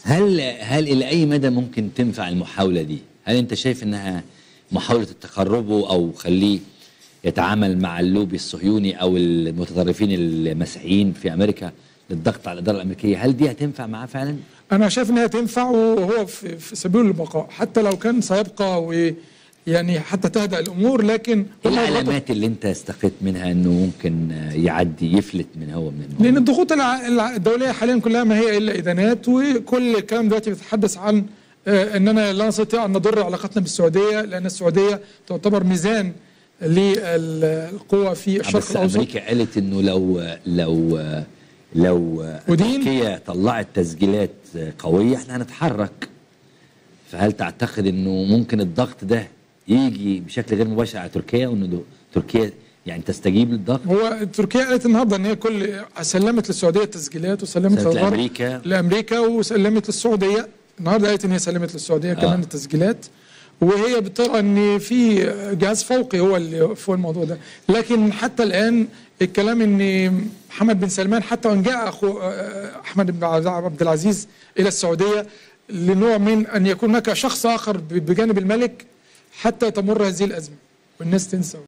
هل هل الى اي مدى ممكن تنفع المحاوله دي؟ هل انت شايف انها محاوله تقربه او خليه يتعامل مع اللوبي الصهيوني او المتطرفين المسيحيين في امريكا للضغط على الاداره الامريكيه، هل دي هتنفع معاه فعلا؟ انا شايف انها تنفع وهو في, في سبيل البقاء حتى لو كان سيبقى ويعني حتى تهدأ الامور لكن ايه هم العلامات اللي انت استقيت منها انه ممكن يعدي يفلت من هو من الموضوع؟ لان الضغوط الع- الع- الدوليه حاليا كلها ما هي الا ادانات وكل الكلام دلوقتي بيتحدث عن آه، اننا لا نستطيع ان نضر علاقتنا بالسعوديه لان السعوديه تعتبر ميزان للقوى في الشرق بس الاوسط امريكا قالت انه لو لو لو ودين؟ تركيا طلعت تسجيلات قويه احنا هنتحرك فهل تعتقد انه ممكن الضغط ده يجي بشكل غير مباشر على تركيا وانه دو- تركيا يعني تستجيب للضغط؟ هو تركيا قالت النهارده ان هي كل سلمت للسعوديه التسجيلات وسلمت سلمت للغرب لأمريكا. لامريكا وسلمت للسعوديه النهارده قالت ان هي سلمت للسعوديه كمان آه. التسجيلات وهي بترى ان في جهاز فوقي هو اللي فوق الموضوع ده لكن حتى الان الكلام ان محمد بن سلمان حتى وان جاء اخو احمد بن عبد العزيز الى السعوديه لنوع من ان يكون هناك شخص اخر بجانب الملك حتى تمر هذه الازمه والناس تنسى